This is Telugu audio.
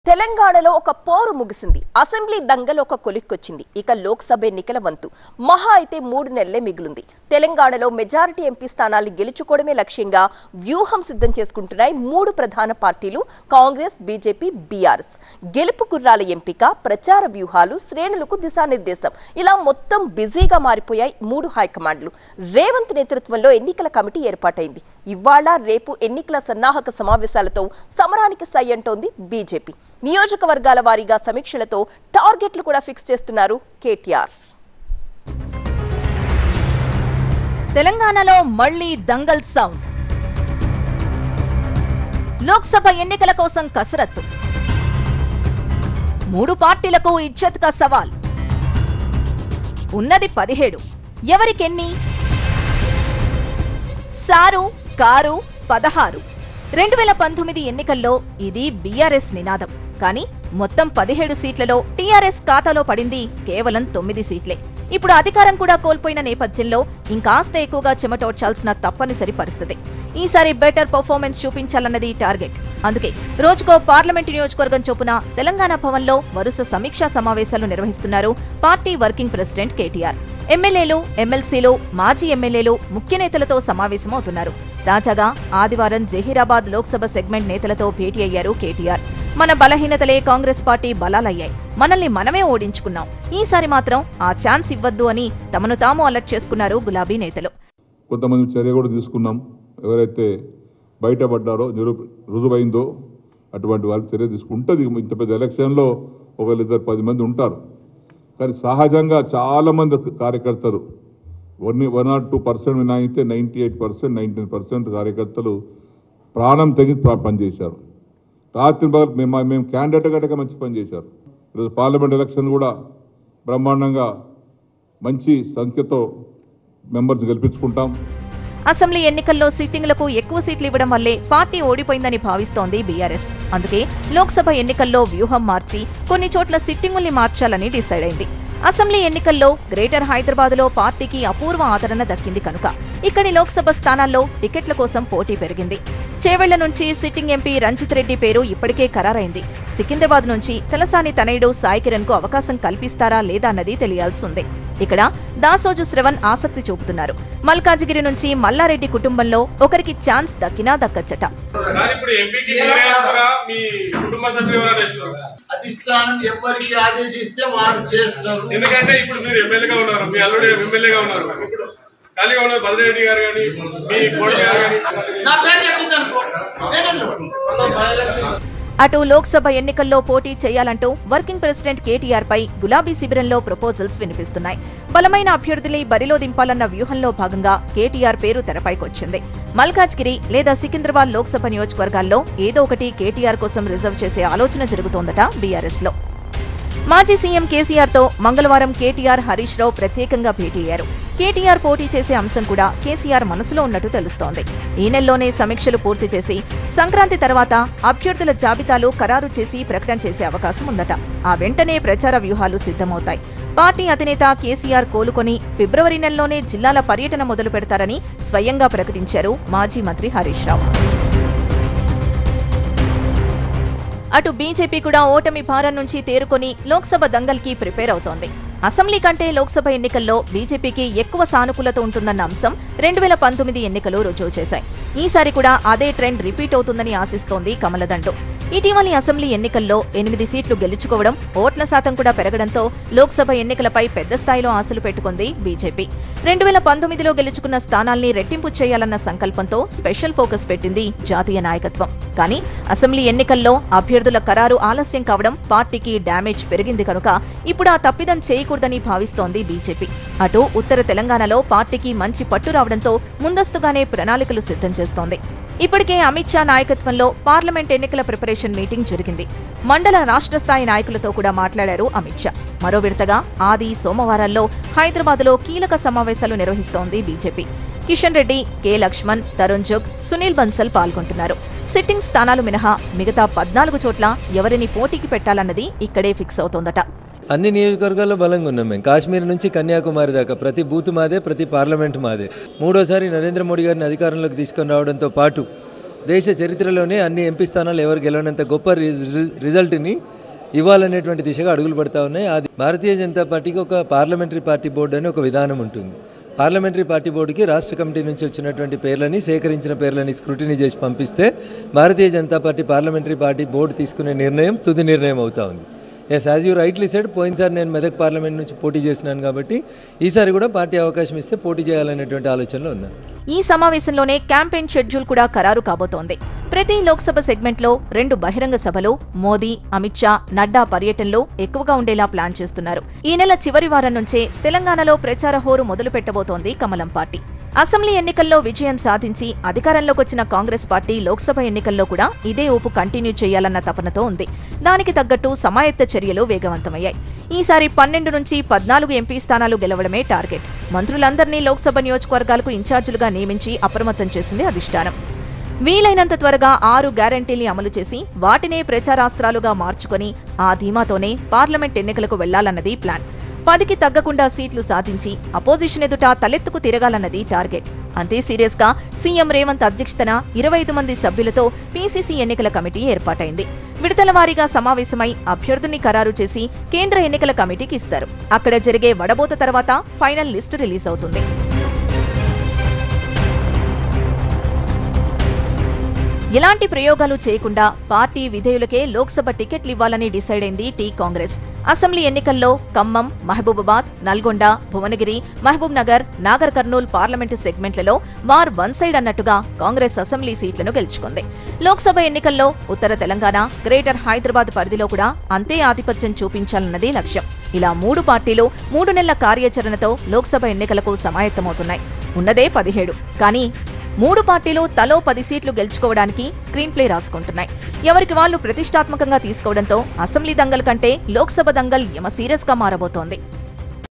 తెలంగాణలో ఒక పోరు ముగిసింది అసెంబ్లీ దంగలు ఒక కొలిక్కొచ్చింది ఇక లోక్సభ ఎన్నికల వంతు మహా అయితే మూడు నెలలే మిగిలింది తెలంగాణలో మెజారిటీ ఎంపీ స్థానాలు గెలుచుకోవడమే లక్ష్యంగా వ్యూహం సిద్ధం చేసుకుంటున్నాయి మూడు ప్రధాన పార్టీలు కాంగ్రెస్ బీజేపీ బీఆర్ఎస్ గెలుపు గుర్రాల ఎంపిక ప్రచార వ్యూహాలు శ్రేణులకు దిశానిర్దేశం ఇలా మొత్తం బిజీగా మారిపోయాయి మూడు హైకమాండ్లు రేవంత్ నేతృత్వంలో ఎన్నికల కమిటీ ఏర్పాటైంది ఇవాళ రేపు ఎన్నికల సన్నాహక సమావేశాలతో సమరానికి సై అంటోంది బీజేపీ నియోజకవర్గాల వారీగా సమీక్షలతో టార్గెట్లు కూడా ఫిక్స్ చేస్తున్నారు కేటీఆర్ తెలంగాణలో మళ్లీ దంగల్ సౌండ్ లోక్సభ ఎన్నికల కోసం కసరత్తు మూడు పార్టీలకు ఇజ్జత్ కా సవాల్ ఉన్నది పదిహేడు ఎవరికెన్ని సారు కారు పదహారు రెండు వేల పంతొమ్మిది ఎన్నికల్లో ఇది బీఆర్ఎస్ నినాదం కానీ మొత్తం పదిహేడు సీట్లలో టీఆర్ఎస్ ఖాతాలో పడింది కేవలం తొమ్మిది సీట్లే ఇప్పుడు అధికారం కూడా కోల్పోయిన నేపథ్యంలో ఇంకాస్త ఎక్కువగా చెమటోడ్చాల్సిన తప్పనిసరి పరిస్థితి ఈసారి బెటర్ పర్ఫార్మెన్స్ చూపించాలన్నది టార్గెట్ అందుకే రోజుకో పార్లమెంటు నియోజకవర్గం చొప్పున తెలంగాణ భవన్లో వరుస సమీక్షా సమావేశాలు నిర్వహిస్తున్నారు పార్టీ వర్కింగ్ ప్రెసిడెంట్ కేటీఆర్ ఎమ్మెల్యేలు ఎమ్మెల్సీలు మాజీ ఎమ్మెల్యేలు ముఖ్య నేతలతో సమావేశమవుతున్నారు తాజాగా ఆదివారం జహీరాబాద్ లోక్సభ సెగ్మెంట్ నేతలతో భేటీ అయ్యారు కేటీఆర్ మన బలహీనతలే కాంగ్రెస్ పార్టీ బలాలయ్యాయి మనల్ని మనమే ఓడించుకున్నాం ఈసారి మాత్రం ఆ ఛాన్స్ ఇవ్వద్దు అని తమను తాము అలర్ట్ చేసుకున్నారు గులాబీ నేతలు కొంతమంది చర్య కూడా తీసుకున్నాం ఎవరైతే బయటపడ్డారో నిరూ రుజువైందో అటువంటి వారికి చర్య తీసుకుంటుంది ఇంత పెద్ద ఎలక్షన్లో ఒకళ్ళిద్దరు పది మంది ఉంటారు కానీ సహజంగా చాలామంది కార్యకర్తలు one one or two percent మినహాయితే ninety eight percent nineteen percent కార్యకర్తలు ప్రాణం తెగి ప్రా- పనిచేశారు రాత్రి పగలు మేము మేము క్యాండిడేట్ గట్టగా మంచి పని చేశారు ఈరోజు పార్లమెంట్ ఎలక్షన్ కూడా బ్రహ్మాండంగా మంచి సంఖ్యతో మెంబర్స్ గెలిపించుకుంటాం అసెంబ్లీ ఎన్నికల్లో సిట్టింగ్లకు ఎక్కువ సీట్లు ఇవ్వడం వల్లే పార్టీ ఓడిపోయిందని భావిస్తోంది బీఆర్ఎస్ అందుకే లోక్సభ ఎన్నికల్లో వ్యూహం మార్చి కొన్ని చోట్ల సిట్టింగుల్ని మార్చాలని డిసైడ్ అయింది అసెంబ్లీ ఎన్నికల్లో గ్రేటర్ హైదరాబాద్లో పార్టీకి అపూర్వ ఆదరణ దక్కింది కనుక ఇక్కడి లోక్సభ స్థానాల్లో టికెట్ల కోసం పోటీ పెరిగింది చేవెళ్ల నుంచి సిట్టింగ్ ఎంపీ రంజిత్ రెడ్డి పేరు ఇప్పటికే ఖరారైంది సికింద్రాబాద్ నుంచి తలసాని తనయుడు సాయి కిరణ్ కు అవకాశం కల్పిస్తారా లేదా అన్నది తెలియాల్సి ఉంది ఇక్కడ దాసోజు శ్రవణ్ ఆసక్తి చూపుతున్నారు మల్కాజిగిరి నుంచి మల్లారెడ్డి కుటుంబంలో ఒకరికి ఛాన్స్ దక్కినా దక్కచ్చట సార్ ఇప్పుడు ఎంపీకి మీరే వేస్తారా మీ కుటుంబ సభ్యులు ఎవరైనా వేస్తారా అధిష్టానం ఎవరికి ఆదేశిస్తే వారు చేస్తారు ఎందుకంటే ఇప్పుడు మీరు ఎమ్మెల్యేగా ఉన్నారు మీ అల్లుడు ఎమ్మెల్యేగా ఉన్నారు ఇప్పుడు ఖాళీగా ఉన్నారు భద్రెడ్డి గారు కానీ మీ కోడి గారు కానీ నా పేరు చెప్పింది అనుకో నేను అటు లోక్సభ ఎన్నికల్లో పోటీ చేయాలంటూ వర్కింగ్ ప్రెసిడెంట్ కేటీఆర్ పై గులాబీ శిబిరంలో ప్రపోజల్స్ వినిపిస్తున్నాయి బలమైన అభ్యర్థుల్ని బరిలో దింపాలన్న వ్యూహంలో భాగంగా కేటీఆర్ పేరు తెరపైకొచ్చింది మల్కాజ్గిరి లేదా సికింద్రాబాద్ లోక్సభ నియోజకవర్గాల్లో ఏదో ఒకటి కేటీఆర్ కోసం రిజర్వ్ చేసే ఆలోచన జరుగుతోందట బీఆర్ఎస్ లో మాజీ సీఎం కేసీఆర్ తో మంగళవారం కేటీఆర్ హరీష్ రావు ప్రత్యేకంగా భేటీ అయ్యారు కేటీఆర్ పోటీ చేసే అంశం కూడా కేసీఆర్ మనసులో ఉన్నట్టు తెలుస్తోంది ఈ నెలలోనే సమీక్షలు పూర్తి చేసి సంక్రాంతి తర్వాత అభ్యర్థుల జాబితాలు ఖరారు చేసి ప్రకటన చేసే అవకాశం ఉందట ఆ వెంటనే ప్రచార వ్యూహాలు సిద్ధమవుతాయి పార్టీ అధినేత కేసీఆర్ కోలుకొని ఫిబ్రవరి నెలలోనే జిల్లాల పర్యటన మొదలు పెడతారని స్వయంగా ప్రకటించారు మాజీ మంత్రి హరీష్ రావు అటు బీజేపీ కూడా ఓటమి భారం నుంచి తేరుకొని లోక్సభ దంగల్కి ప్రిపేర్ అవుతోంది అసెంబ్లీ కంటే లోక్సభ ఎన్నికల్లో బీజేపీకి ఎక్కువ సానుకూలత ఉంటుందన్న అంశం రెండు వేల పంతొమ్మిది ఎన్నికలు రుజువు చేశాయి ఈసారి కూడా అదే ట్రెండ్ రిపీట్ అవుతుందని ఆశిస్తోంది కమలదండు ఇటీవలి అసెంబ్లీ ఎన్నికల్లో ఎనిమిది సీట్లు గెలుచుకోవడం ఓట్ల శాతం కూడా పెరగడంతో లోక్సభ ఎన్నికలపై పెద్ద స్థాయిలో ఆశలు పెట్టుకుంది బీజేపీ రెండు వేల పంతొమ్మిదిలో గెలుచుకున్న స్థానాల్ని రెట్టింపు చేయాలన్న సంకల్పంతో స్పెషల్ ఫోకస్ పెట్టింది జాతీయ నాయకత్వం కానీ అసెంబ్లీ ఎన్నికల్లో అభ్యర్థుల ఖరారు ఆలస్యం కావడం పార్టీకి డ్యామేజ్ పెరిగింది కనుక ఇప్పుడు ఆ తప్పిదం చేయకూడదని భావిస్తోంది బీజేపీ అటు ఉత్తర తెలంగాణలో పార్టీకి మంచి పట్టు రావడంతో ముందస్తుగానే ప్రణాళికలు సిద్ధం చేస్తోంది ఇప్పటికే అమిత్ షా నాయకత్వంలో పార్లమెంట్ ఎన్నికల ప్రిపరేషన్ మీటింగ్ జరిగింది మండల రాష్ట్ర స్థాయి నాయకులతో కూడా మాట్లాడారు అమిత్ షా మరో విడతగా ఆది సోమవారాల్లో హైదరాబాద్లో కీలక సమావేశాలు నిర్వహిస్తోంది బీజేపీ కిషన్ రెడ్డి కె లక్ష్మణ్ తరుణ్ జుగ్ సునీల్ బన్సల్ పాల్గొంటున్నారు సిట్టింగ్ స్థానాలు మినహా మిగతా పద్నాలుగు చోట్ల ఎవరిని పోటీకి పెట్టాలన్నది ఇక్కడే ఫిక్స్ అవుతోందట అన్ని నియోజకవర్గాల్లో బలంగా ఉన్నాం మేము కాశ్మీర్ నుంచి కన్యాకుమారి దాకా ప్రతి బూత్ మాదే ప్రతి పార్లమెంట్ మాదే మూడోసారి నరేంద్ర మోడీ గారిని అధికారంలోకి తీసుకొని రావడంతో పాటు దేశ చరిత్రలోనే అన్ని ఎంపీ స్థానాలు ఎవరు గెలవనంత గొప్ప రి- రి- రిజల్ట్ని ఇవ్వాలనేటువంటి దిశగా అడుగులు పడతా ఉన్నాయి అది భారతీయ జనతా పార్టీకి ఒక పార్లమెంటరీ పార్టీ బోర్డు అని ఒక విధానం ఉంటుంది పార్లమెంటరీ పార్టీ బోర్డుకి రాష్ట్ర కమిటీ నుంచి వచ్చినటువంటి పేర్లని సేకరించిన పేర్లని స్క్రూటినీ చేసి పంపిస్తే Bharatiya Janata party parliamentary party board తీసుకునే నిర్ణయం తుది నిర్ణయం అవుతా ఉంది yes as you rightly said పోయినసారి నేను మెదక్ పార్లమెంట్ నుంచి పోటీ చేసినాను కాబట్టి ఈసారి కూడా పార్టీ అవకాశం ఇస్తే పోటీ చేయాలనేటువంటి ఆలోచనలో ఉన్నాను ఈ సమావేశంలోనే క్యాంపెయిన్ షెడ్యూల్ కూడా ఖరారు కాబోతోంది ప్రతి లోక్సభ సెగ్మెంట్లో రెండు బహిరంగ సభలు మోదీ అమిత్ షా నడ్డా పర్యటనలు ఎక్కువగా ఉండేలా ప్లాన్ చేస్తున్నారు ఈ నెల చివరి వారం నుంచే తెలంగాణలో ప్రచార హోరు మొదలు పెట్టబోతోంది కమలం పార్టీ అసెంబ్లీ ఎన్నికల్లో విజయం సాధించి అధికారంలోకి వచ్చిన కాంగ్రెస్ పార్టీ లోక్సభ ఎన్నికల్లో కూడా ఇదే ఊపు కంటిన్యూ చేయాలన్న తపనతో ఉంది దానికి తగ్గట్టు సమాయత్త చర్యలు వేగవంతమయ్యాయి ఈసారి పన్నెండు నుంచి పద్నాలుగు ఎంపీ స్థానాలు గెలవడమే టార్గెట్ మంత్రులందరినీ లోక్సభ నియోజకవర్గాలకు ఇన్ఛార్జీలుగా నియమించి అప్రమత్తం చేసింది అధిష్టానం వీలైనంత త్వరగా ఆరు గ్యారంటీల్ని అమలు చేసి వాటినే ప్రచారాస్త్రాలుగా మార్చుకొని ఆ ధీమాతోనే పార్లమెంట్ ఎన్నికలకు వెళ్లాలన్నది ప్లాన్ పదికి తగ్గకుండా సీట్లు సాధించి అపోజిషన్ ఎదుట తలెత్తుకు తిరగాలన్నది టార్గెట్ అంతే సీరియస్ గా సీఎం రేవంత్ అధ్యక్షతన ఇరవై ఐదు మంది సభ్యులతో పీసీసీ ఎన్నికల కమిటీ ఏర్పాటైంది విడతల వారీగా సమావేశమై అభ్యర్థుల్ని ఖరారు చేసి కేంద్ర ఎన్నికల కమిటీకి ఇస్తారు అక్కడ జరిగే వడబోత తర్వాత ఫైనల్ లిస్టు రిలీజ్ అవుతుంది ఎలాంటి ప్రయోగాలు చేయకుండా పార్టీ విధేయులకే లోక్సభ టికెట్లు ఇవ్వాలని డిసైడ్ అయింది టీ కాంగ్రెస్ అసెంబ్లీ ఎన్నికల్లో Khammam Mahabubabad Nalgonda Bhuvanagiri Mahabubnagar Nagarkurnool parliament సెగ్మెంట్లలో వార్ వన్ సైడ్ అన్నట్టుగా కాంగ్రెస్ అసెంబ్లీ సీట్లను గెలుచుకుంది లోక్సభ ఎన్నికల్లో ఉత్తర తెలంగాణ గ్రేటర్ హైదరాబాద్ పరిధిలో కూడా అంతే ఆధిపత్యం చూపించాలన్నది లక్ష్యం ఇలా మూడు పార్టీలు మూడు నెలల కార్యాచరణతో లోక్సభ ఎన్నికలకు సమాయత్తమవుతున్నాయి ఉన్నదే పదిహేడు కానీ మూడు పార్టీలు తలో పది సీట్లు గెలుచుకోవడానికి స్క్రీన్ ప్లే రాసుకుంటున్నాయి ఎవరికి వాళ్ళు ప్రతిష్టాత్మకంగా తీసుకోవడంతో అసెంబ్లీ దంగల్ కంటే లోక్సభ దంగల్ యమ సీరియస్ గా మారబోతోంది